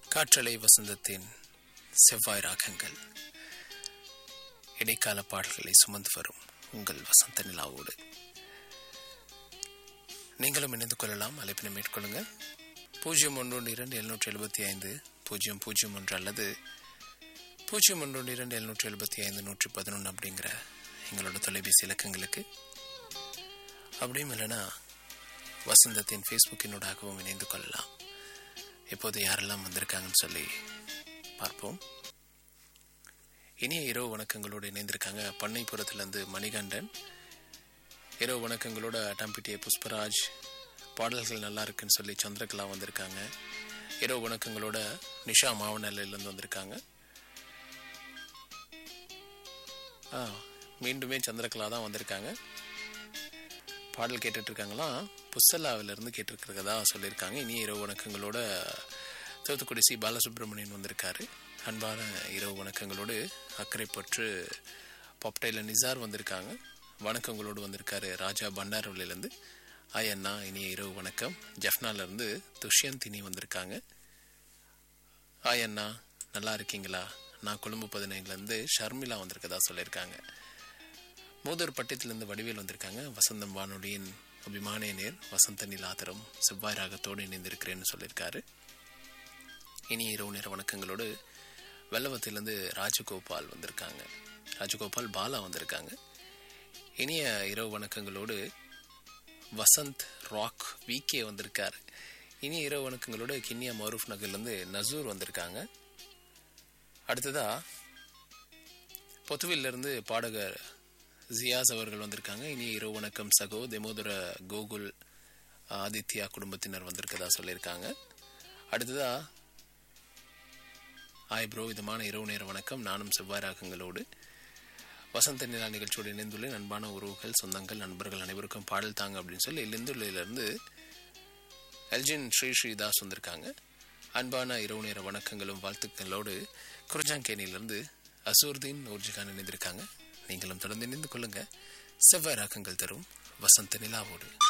காற்றலை வசந்தத்தின் செவ்வாய் ராகங்கள் இடைக்கால பாடல்களை சுமந்து வரும் உங்கள் வசந்த நிலாவோடு நீங்களும் இணைந்து கொள்ளலாம் அழைப்பினை மேற்கொள்ளுங்க பூஜ்ஜியம் ஒன்று இரண்டு எழுநூற்றி எழுபத்தி ஐந்து பூஜ்ஜியம் பூஜ்ஜியம் ஒன்று அல்லது பூஜ்ஜியம் ஒன்று இரண்டு எழுநூற்றி எழுபத்தி ஐந்து நூற்றி பதினொன்று அப்படிங்கிற எங்களோட தொலைபேசி இலக்கங்களுக்கு அப்படியும் இல்லைன்னா வசந்தத்தின் ஃபேஸ்புக்கினூடாகவும் இணைந்து கொள்ளலாம் இப்போது யாரெல்லாம் வந்திருக்காங்கன்னு சொல்லி பார்ப்போம் இனிய இரவு வணக்கங்களோடு இணைந்திருக்காங்க பண்ணைப்புறத்துலேருந்து மணிகண்டன் இரவு வணக்கங்களோட அட்டாம்பிட்டிய புஷ்பராஜ் பாடல்கள் நல்லா இருக்குன்னு சொல்லி சந்திரகலா வந்திருக்காங்க இரவு வணக்கங்களோட நிஷா மாவனல்லேருந்து வந்திருக்காங்க ஆ மீண்டுமே சந்திரகலா தான் வந்திருக்காங்க பாடல் கேட்டுட்டு இருக்காங்களாம் புஸ்தலாவிலிருந்து கேட்டிருக்கிறதா சொல்லியிருக்காங்க இனி இரவு வணக்கங்களோட தூத்துக்குடி சி பாலசுப்ரமணியன் வந்திருக்காரு அன்பான இரவு வணக்கங்களோடு அக்கறைப்பற்று பாப்டைல நிசார் வந்திருக்காங்க வணக்கங்களோடு வந்திருக்காரு ராஜா பண்டாரவளிலேருந்து ஆய் அண்ணா இனிய இரவு வணக்கம் ஜஃப்னாலேருந்து துஷ்யந்த் இனி வந்திருக்காங்க ஆய் அண்ணா நல்லா இருக்கீங்களா நான் கொழும்பு பதினைந்துலேருந்து ஷர்மிளா வந்திருக்கதா சொல்லியிருக்காங்க மூதூர் பட்டத்திலிருந்து வடிவேல் வந்திருக்காங்க வசந்தம் வானொலியின் அபிமான நேர் வசந்த நிலாதரம் செவ்வாய் ராகத்தோடு இணைந்திருக்கிறேன்னு சொல்லியிருக்காரு இனி இரவு நேர வணக்கங்களோடு வெள்ளவத்திலிருந்து ராஜகோபால் வந்திருக்காங்க ராஜகோபால் பாலா வந்திருக்காங்க இனிய இரவு வணக்கங்களோடு வசந்த் ராக் விகே வந்திருக்காரு இனி இரவு வணக்கங்களோடு கிண்ணியா மரூஃப் நகர்லேருந்து நசூர் வந்திருக்காங்க அடுத்ததா பொத்துவிலிருந்து பாடகர் ஜியாஸ் அவர்கள் வந்திருக்காங்க இனி இரவு வணக்கம் சகோ தெமோதர கோகுல் ஆதித்யா குடும்பத்தினர் வந்திருக்கதா சொல்லியிருக்காங்க அடுத்ததா ஆய் ப்ரோ விதமான இரவு நேர வணக்கம் நானும் செவ்வாய் ராகங்களோடு வசந்த நிலா நிகழ்ச்சியோடு இணைந்துள்ள அன்பான உறவுகள் சொந்தங்கள் நண்பர்கள் அனைவருக்கும் பாடல் தாங்க அப்படின்னு சொல்லி இலிந்துள்ளிலிருந்து எல்ஜின் ஸ்ரீ ஸ்ரீதாஸ் வந்திருக்காங்க அன்பான இரவு நேர வணக்கங்களும் வாழ்த்துக்களோடு குரஜாங்கேனியிலிருந்து அசூர்தீன் நூர்ஜிகான் இணைந்திருக்காங்க நீங்களும் தொடர்ந்து இணைந்து கொள்ளுங்க செவ்வாய் ராகங்கள் தரும் வசந்த நிலாவோடு